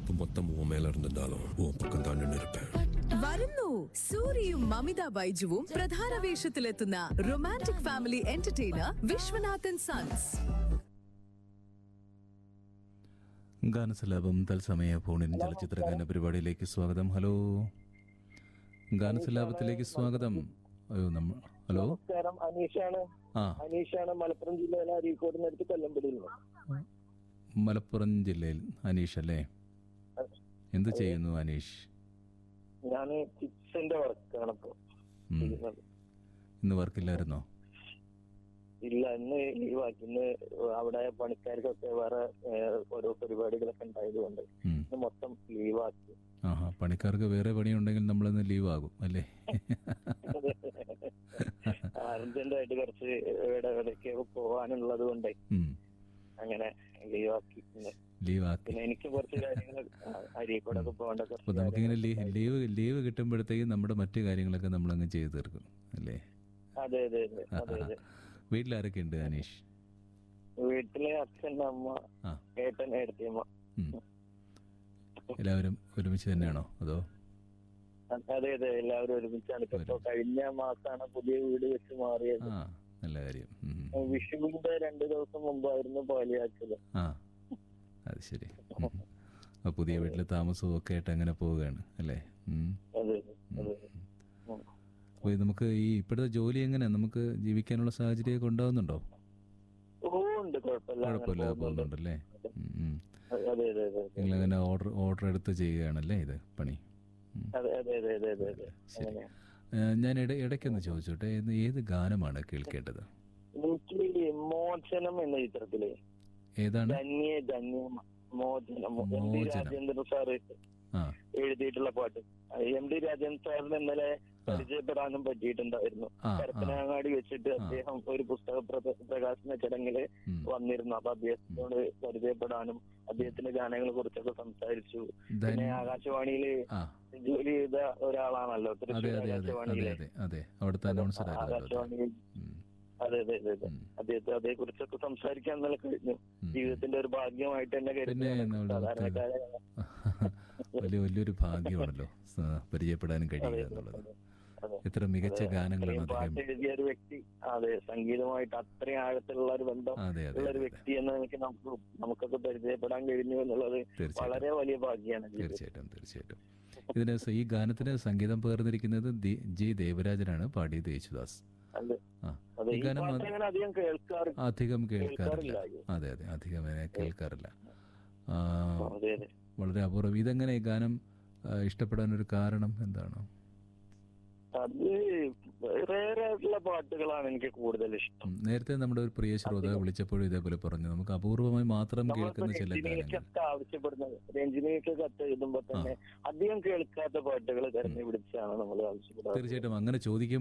தப்பு மொத்தம் உன் மேல இருந்திருந்தாலும் உன் பக்கம் தான் நின்று இருப்பேன் വരുന്നു സൂര്യയും മമിത ബൈജുവും പ്രധാന വേഷത്തിലെത്തുന്ന romantic family entertainer Vishwanathan Sons ഗാനസലാപം തത്സമയ ഫോണിൻ ചലച്ചിത്ര ഗാന പരിപാടിയിലേക്ക് സ്വാഗതം ഹലോ ഗാനസലാപത്തിലേക്ക് സ്വാഗതം അയ്യോ നമ്മ ഹലോ നമസ്കാരം അനീഷാണ് ആ അനീഷാണ് മലപ്പുറം ജില്ലയിലെ അരീക്കോടിനടുത്ത് കൊല്ലമ്പടിയിൽ നിന്ന് മലപ്പുറം ജില്ലയിൽ അനീഷ് അല്ലേ എന്ത് ചെയ്യുന്നു അനീഷ് ഞാൻ ചിപ്സിന്റെ വർക്കാണ് ഇപ്പൊ ഉം. ചെയ്യുന്നത് ഇന്ന് വർക്കില്ലായിരുന്നോ ഇല്ല ഇന്ന് ലീവാക്കി ഇന്ന് അവിടെ പണിക്കാർക്കൊക്കെ വേറെ ഏഹ്, ഓരോ പരിപാടികളൊക്കെ ഉണ്ടായതുകൊണ്ട് ഉം. ഇന്ന് മൊത്തം ലീവാക്കി ആഹാ പണിക്കാർക്ക് വേറെ പണിയുണ്ടെങ്കിൽ നമ്മളിന്ന് ലീവ് ആകും അല്ലേ അർജന്റ് ആയിട്ട് കുറച്ച് ഇടവേളയ്ക്ക് പോവാനുള്ളത് കൊണ്ട് ഉം. അങ്ങനെ ലീവാക്കി ഇന്ന്. ലീവ് ആക്കി പിന്നെ എനിക്ക് കുറച്ച് കാര്യങ്ങൾ അരീക്കോടൊക്കെ പോകേണ്ട അപ്പൊ കുറച്ച് നമുക്കിങ്ങനെ ലീ- കാര്യങ്ങളൊക്കെ ലീവ് ലീവ് കിട്ടുമ്പോഴത്തേക്കും നമ്മുടെ മറ്റു കാര്യങ്ങളൊക്കെ നമ്മളങ്ങ് ചെയ്തു തീർക്കും അല്ലേ അതെ അതെ അതെ അതെ അതെ വീട്ടിലാരൊക്കെ ഉണ്ട് അനീഷ് വീട്ടിലെ അച്ഛൻ അമ്മ ആ ഏട്ടൻ ഏട്ടത്തിയമ്മ ഉം. എല്ലാവരും ഒരുമിച്ച് തന്നെയാണോ അതോ അതെ അതെ എല്ലാവരും ഒരുമിച്ചാണ് ഇപ്പൊ കഴിഞ്ഞ മാസമാണ് പുതിയ വീട് വെച്ച് മാറിയത് ആ നല്ല കാര്യം ഉം. വിഷുവിന്റെ രണ്ടു ദിവസം മുമ്പായിരുന്നു പാലിയാച്ചത് ആ അത് ശരി ഉം. അപ്പൊ പുതിയ വീട്ടിലെ താമസവും ഒക്കെ ആയിട്ട് അങ്ങനെ പോവുകയാണ് അല്ലേ ഉം. അതെ അതെ ഉം. അപ്പൊ ഇത് നമുക്ക് ഈ ഇപ്പോഴത്തെ ജോലി എങ്ങനെ നമുക്ക് ജീവിക്കാനുള്ള സാഹചര്യമൊക്കെ ഉണ്ടാവുന്നുണ്ടോ ഓ ഉണ്ട് കുഴപ്പമില്ല അങ്ങനെ കുഴപ്പമില്ലാതെ പോകുന്നുണ്ട്. പോകുന്നുണ്ടല്ലേ ഉം, ഉം. അതെ അതെ അതെ അതെ നിങ്ങൾ അങ്ങനെ ഓർഡർ ഓർഡർ എടുത്ത് ചെയ്യുകയാണല്ലേ ഇത് പണി ഉം. അതെ അതെ അതെ അതെ അതെ അതെ ശരി അങ്ങനെ ഏ, ഞാൻ ഇട ഇടയ്ക്കൊന്ന് ചോദിച്ചോട്ടെ ഇത് ഏത് ഗാനമാണ് കേൾക്കേണ്ടത് എനിക്ക് മോചനം എന്ന ചിത്രത്തില് ഏതാണ് ധന്യ ധന്യ മോചനം എം ഡി മോചനം. രാജേന്ദ്ര സാറ് ആ എഴുതിയിട്ടുള്ള പാട്ട് എം ഡി രാജേന്ദ്ര സാറിന് ഇന്നലെ പരിചയപ്പെടാനും പറ്റിയിട്ടുണ്ടായിരുന്നു ആ, ആ. പരപ്പനങ്ങാടി വെച്ചിട്ട് അദ്ദേഹം ഒരു പുസ്തക പ്ര- പ്രകാശന ചടങ്ങില് ഉം. വന്നിരുന്നു അപ്പൊ അദ്ദേഹത്തിനോട് പരിചയപ്പെടാനും അദ്ദേഹത്തിന്റെ ഗാനങ്ങളെ കുറിച്ചൊക്കെ സംസാരിച്ചു ധന്യ- പിന്നെ ആകാശവാണിയില് ആ ജോലി ചെയ്ത ഒരാളാണല്ലോ അതെ തൃശ്ശൂർ അതെ അതെ അതെ ആകാശവാണിയിലെ അതെ അതെ അവിടുത്തെ അനൗൺസർ ആയിരുന്നു അതെ ആകാശവാണിയിൽ അതെ അതെ അതെ അതെ ഉം. അദ്ദേഹത്തെ അതേ കുറിച്ചൊക്കെ സംസാരിക്കാൻ ഇന്നലെ കഴിഞ്ഞു ഉം. ജീവിതത്തിന്റെ ഒരു ഭാഗ്യമായിട്ട് തന്നെ പിന്നെ കരുതുന്നു നമ്മുടെ സാധാരണക്കാരെ വലിയ വലിയൊരു ഭാഗ്യമാണല്ലോ സ- പരിചയപ്പെടാനും കഴിയുക എന്നുള്ളത് അതെ. എത്ര മികച്ച ഗാനങ്ങളാണ് അത്രയും അദ്ദേഹം പാട്ട് എഴുതിയ ഒരു വ്യക്തി അതെ സംഗീതമായിട്ട് അത്രയും ആഴത്തിലുള്ള ഒരു ബന്ധം അതെ അതെ ഉള്ള ഒരു അതെ വ്യക്തി എന്ന് എനിക്ക് നമുക്ക് നമുക്കൊക്കെ പരിചയപ്പെടാൻ കഴിഞ്ഞു എന്നുള്ളത് തീർച്ചയായിട്ടും വളരെ വലിയ ഭാഗ്യമാണ് ജീവിതത്തിൽ. തീർച്ചയായിട്ടും തീർച്ചയായിട്ടും ഇതിന് സ- ഈ ഗാനത്തിന് സംഗീതം പകർന്നിരിക്കുന്നത് ദി- ജി ദേവരാജനാണ് പാടിയത് യേശുദാസ് അതെ ആ അതെ ഈ ഈ ഗാനം പാട്ട് അത് അങ്ങനെ അധികം കേൾക്കാറ് അധികം കേൾക്കാറില്ല കേൾക്കാറില്ല. അതെ അതെ അധികം അങ്ങനെ കേൾക്കാറില്ല ആ, അതെ അതെ വളരെ അപൂർവം ഇതെങ്ങനെ ഈ ഗാനം ആ, ഇഷ്ടപ്പെടാൻ ഒരു കാരണം എന്താണ് അത് റേറെ ആയിട്ടുള്ള പാട്ടുകളാണ് എനിക്ക് കൂടുതൽ ഇഷ്ടം ഉം, നേരത്തെ നമ്മുടെ ഒരു പ്രിയ ശ്രോതാവ് വിളിച്ചപ്പോഴും ഇതേപോലെ പറഞ്ഞു നമുക്ക് അപൂർവമായി മാത്രം കേൾക്കുന്ന ചില ഗാനങ്ങൾ രഞ്ജിനിക്കൊക്കെ ആവശ്യപ്പെടുന്നത് രഞ്ജിനിക്ക് കത്ത് എഴുതുമ്പോ തന്നെ അധികം കേൾക്കാത്ത പാട്ടുകൾ തെരഞ്ഞെടുപ്പിച്ചാണ് നമ്മൾ ആവശ്യപ്പെടുന്നത് തീർച്ചയായിട്ടും അങ്ങനെ ചോദിക്കും